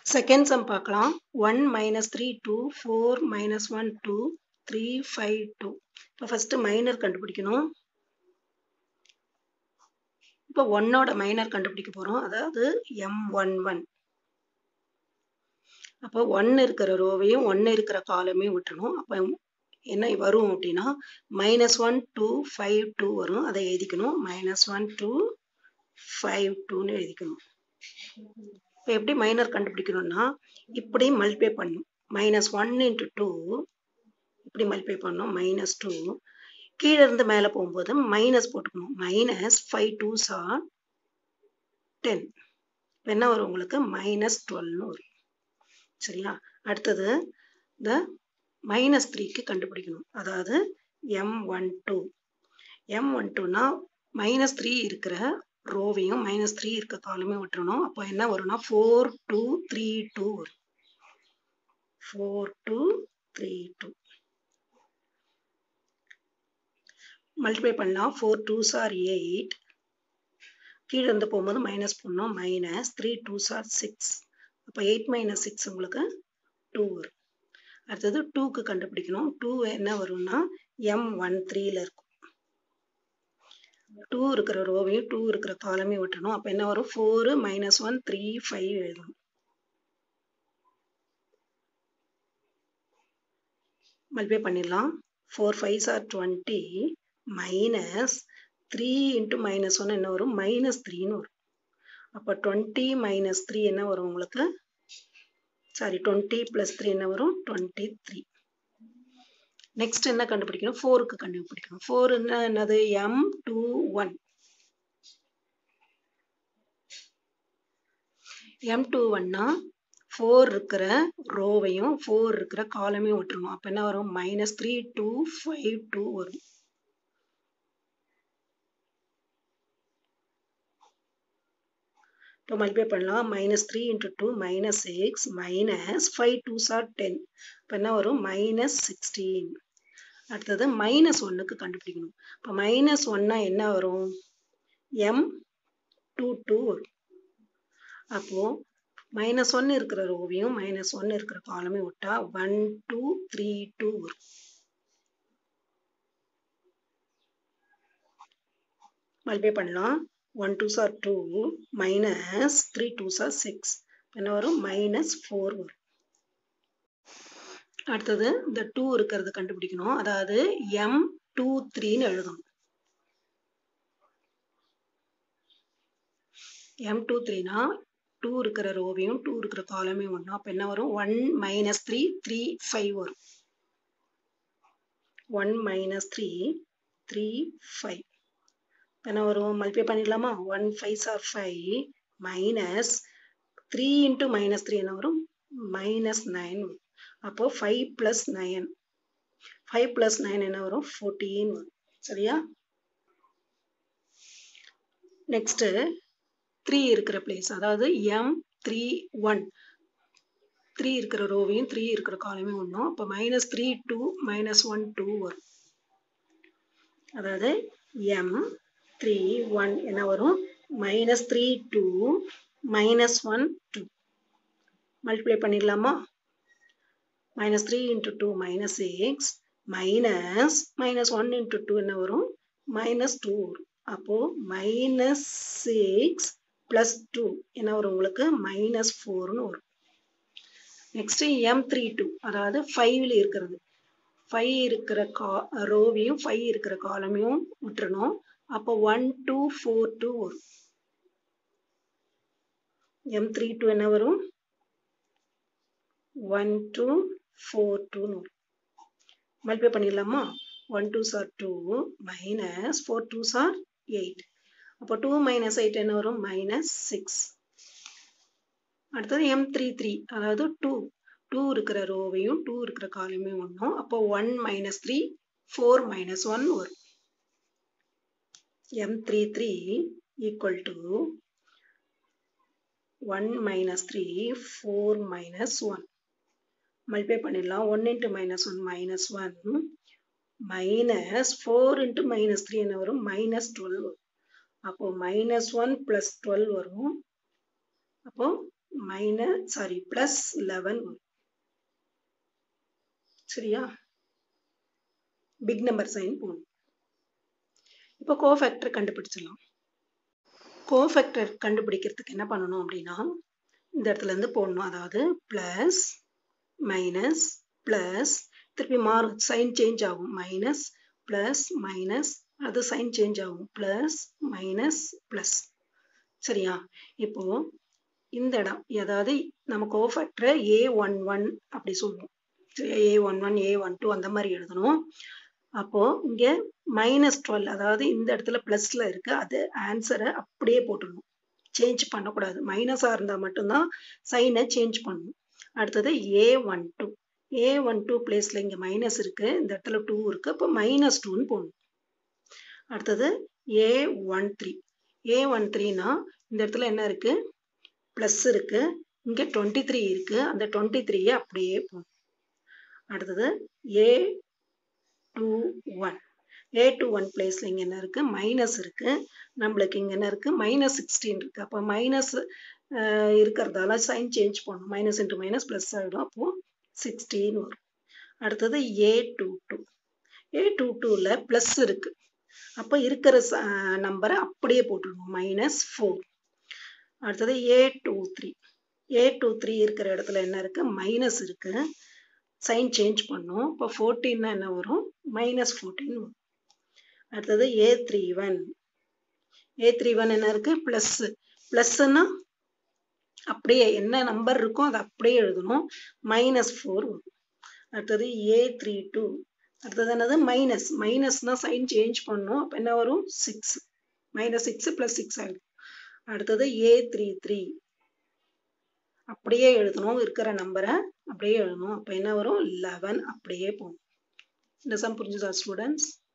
second sum பார்க்கலாம் one minus three two four minus one two three five two இப்போ first minor கண்டுபிடிக்கணும் இப்போ ஒன்னோட மைனர் கண்டுபிடிக்க போகிறோம் அதாவது எம் ஒன் ஒன் அப்போ ஒன்று இருக்கிற ரோவையும் ஒன்று இருக்கிற காலமையும் விட்டுறணும் அப்போ என்ன வரும் அப்படின்னா minus one two five two வரும் அதை எழுதிக்கணும் மைனஸ் ஒன் டூ ஃபைவ் டூன்னு எழுதிக்கணும் இப்போ எப்படி மைனர் கண்டுபிடிக்கணும்னா இப்படி மல்டிப்ளை பண்ணும் மைனஸ் ஒன் இன்ட்டு டூ இப்படி மல்டிப்ளை பண்ணணும் மைனஸ் டூ கீழே இருந்து மேலே போகும்போது மைனஸ் போட்டுக்கணும் மைனஸ் ஃபைவ் டூ சா டென் என்ன வரும் உங்களுக்கு மைனஸ் டுவெல்னு வரும் சரியா அடுத்தது இந்த மைனஸ் த்ரீக்கு கண்டுபிடிக்கணும் அதாவது M one two M one டூனா மைனஸ் த்ரீ இருக்கிற ரோவையும் மைனஸ் த்ரீ இருக்க காலமே விட்டுறணும் அப்போ என்ன வரும்னா ஃபோர் டூ த்ரீ டூ வரும் four two three two multiply பண்ணலாம் ஃபோர் டூ சார் எயிட் கீழே இருந்து போகும்போது மைனஸ் பண்ணோம் மைனஸ் த்ரீ டூ சார் சிக்ஸ் அப்போ எயிட் மைனஸ் சிக்ஸ் உங்களுக்கு டூ வரும் அடுத்தது டூக்கு கண்டுபிடிக்கணும் டூ என்ன வரும்னா எம் ஒன் த்ரீல இருக்கும் டூ இருக்கிற ரோவையும் டூ இருக்கிற காலமையும் விட்டணும் அப்போ என்ன வரும் four minus one three five எழுதணும் மல்டிப்ளை பண்ணிடலாம் four five are twenty minus three into minus one என்ன வரும் மைனஸ் த்ரீன்னு வரும் அப்போ டுவெண்ட்டி மைனஸ் த்ரீ என்ன வரும் உங்களுக்கு சாரி டுவெண்ட்டி ப்ளஸ் த்ரீ என்ன வரும் டுவெண்ட்டி த்ரீ நெக்ஸ்ட் என்ன கண்டுபிடிக்கணும் ஃபோருக்கு கண்டுபிடிக்கணும் ஃபோர் என்ன என்னது M two one M two ஒன்னா ஃபோர் இருக்கிற ரோவையும் ஃபோர் இருக்கிற காலமையும் விட்டுருணும் அப்போ என்ன வரும் minus three two five two வரும் இப்போ மல்டிப்ளை பண்ணலாம் minus three into two minus six minus five two சார் டென் இப்போ என்ன வரும் மைனஸ் சிக்ஸ்டீன் அடுத்தது மைனஸ் ஒன்னுக்கு கண்டுபிடிக்கணும் இப்போ மைனஸ் ஒன்னா என்ன வரும் எம் டூ டூ வரும் அப்போ மைனஸ் ஒன் இருக்கிற ரோவையும் மைனஸ் ஒன் இருக்கிற காலமையும் விட்டா ஒன் டூ த்ரீ டூ வரும் மல்டிப்ளை பண்ணலாம் ஒன் டூ சார் டூ மைனஸ் த்ரீ டூ சார் சிக்ஸ் என்ன வரும் மைனஸ் ஃபோர் வரும் அடுத்தது இந்த டூ இருக்கிறது கண்டுபிடிக்கணும் அதாவது எம் டூ த்ரீன்னு எழுதணும் எம் டூ த்ரீனா டூ இருக்கிற ரோவையும் டூ இருக்கிற காலமையும் ஒன்றும் அப்போ என்ன வரும் one minus three three five வரும் one minus three three five என்ன வரும் மல்டிப்ளை பண்ணிடலாமா one five are five minus three into minus three என்ன வரும் மைனஸ் நைன் அப்போ five plus nine five plus nine என்ன வரும் ஃபோர்டீன் வரும் சரியா நெக்ஸ்ட்டு த்ரீ இருக்கிற பிளேஸ் அதாவது எம் த்ரீ ஒன் த்ரீ இருக்கிற ரோவையும் த்ரீ இருக்கிற காலமையும் ஒன்றும் அப்போ minus three two minus one two வரும் அதாவது எம் த்ரீ ஒன் என்ன வரும் minus three two minus one two multiply பண்ணிடலாமா minus three into two minus six minus minus one into two என்ன வரும் மைனஸ் டூ வரும் அப்போது மைனஸ் சிக்ஸ் ப்ளஸ் டூ என்ன வரும் உங்களுக்கு மைனஸ் ஃபோர்னு வரும் நெக்ஸ்ட் எம் த்ரீ டூ அதாவது ஃபைவ்ல இருக்கிறது ஃபைவ் இருக்கிற கா ரோவையும் ஃபைவ் இருக்கிற காலமையும் விட்டுறணும் அப்போ ஒன் டூ ஃபோர் டூ வரும் எம் த்ரீ டூ என்ன வரும் ஒன் டூ ஃபோர் டூன்னு வரும் மல்டிப்ளை பண்ணிடலாமா ஒன் டூ சார் டூ மைனஸ் ஃபோர் டூ சார் எயிட் அப்போ டூ மைனஸ் எயிட் என்ன வரும் மைனஸ் சிக்ஸ் அடுத்தது எம் த்ரீ த்ரீ அதாவது டூ டூ இருக்கிற ரோவையும் டூ இருக்கிற காலையும் ஒன்றும் அப்போ one minus three four minus one வரும் M three three equal to one minus three four minus one multiply பண்ணிடலாம் one into minus one minus one minus four into minus three என்ன வரும் மைனஸ் டுவெல் வரும் அப்போ minus one plus twelve வரும் அப்போ minus sorry plus eleven வரும் சரியா big number sign போடணும் இப்போ கோஃபேக்டர் கண்டுபிடிச்சிடலாம் கோஃபேக்டர் கண்டுபிடிக்கிறதுக்கு என்ன பண்ணணும் அப்படின்னா இந்த இடத்துல இருந்து போடணும் அதாவது பிளஸ் மைனஸ் பிளஸ் திருப்பி மாறும் சைன் சேஞ்ச் ஆகும் மைனஸ் பிளஸ் மைனஸ் அது சைன் சேஞ்ச் ஆகும் பிளஸ் மைனஸ் பிளஸ் சரியா இப்போ இந்த இடம் அதாவது நம்ம கோஃபேக்டரை ஏ ஒன் ஒன் அப்படி சொல்லுவோம் A one one A one two அந்த மாதிரி எழுதணும் அப்போ இங்க மைனஸ் டுவெல் அதாவது இந்த இடத்துல பிளஸ்ல இருக்கு அது ஆன்சரை அப்படியே போட்டுடணும் சேஞ்ச் பண்ணக்கூடாது மைனஸா இருந்தா மட்டும்தான் சைனை சேஞ்ச் பண்ணணும் அடுத்தது A one two A one two பிளேஸ்ல இங்க மைனஸ் இருக்கு இந்த இடத்துல டூ இருக்கு அப்போ மைனஸ் டூன்னு போடணும் அடுத்தது A one three A one த்ரீனா இந்த இடத்துல என்ன இருக்கு பிளஸ் இருக்கு இங்க டுவெண்ட்டி த்ரீ இருக்கு அந்த டுவெண்ட்டி த்ரீயை அப்படியே போடணும் அடுத்தது A two one A two one பிளேஸ்ல இங்க என்ன இருக்கு மைனஸ் இருக்கு நம்மளுக்கு இங்க என்ன இருக்கு மைனஸ் சிக்ஸ்டீன் இருக்கு அப்போ மைனஸ் இருக்கிறதால சைன் சேஞ்ச் பண்ணணும் மைனஸ் இன்ட்டு மைனஸ் பிளஸ் ஆகிடும் அப்போ சிக்ஸ்டீன் வரும் அடுத்தது A two two A two டூல பிளஸ் இருக்கு அப்போ இருக்கிற நம்பரை அப்படியே போட்டுடணும் மைனஸ் ஃபோர் அடுத்தது A two three A two three இருக்கிற இடத்துல என்ன இருக்கு மைனஸ் இருக்கு சைன் சேஞ்ச் பண்ணும் இப்போ ஃபோர்டீன்னா என்ன வரும் மைனஸ் ஃபோர்டீன் வரும் அடுத்தது A three one A three one என்ன இருக்கு பிளஸ் பிளஸ்ன்னா அப்படியே என்ன நம்பர் இருக்கோ அதை அப்படியே எழுதணும் மைனஸ் ஃபோர் வரும் அடுத்தது ஏ த்ரீ டூ அடுத்தது என்னது மைனஸ் மைனஸ்னா சைன் சேஞ்ச் பண்ணும் அப்போ என்ன வரும் six minus six plus six ஆகிடும் அடுத்தது ஏ த்ரீ த்ரீ அப்படியே எழுதணும் இருக்கிற நம்பரை அப்படியே எழுதணும் அப்போ என்ன வரும் லெவன் அப்படியே போகும் இந்த சம் புரிஞ்சுதா ஸ்டூடெண்ட்ஸ்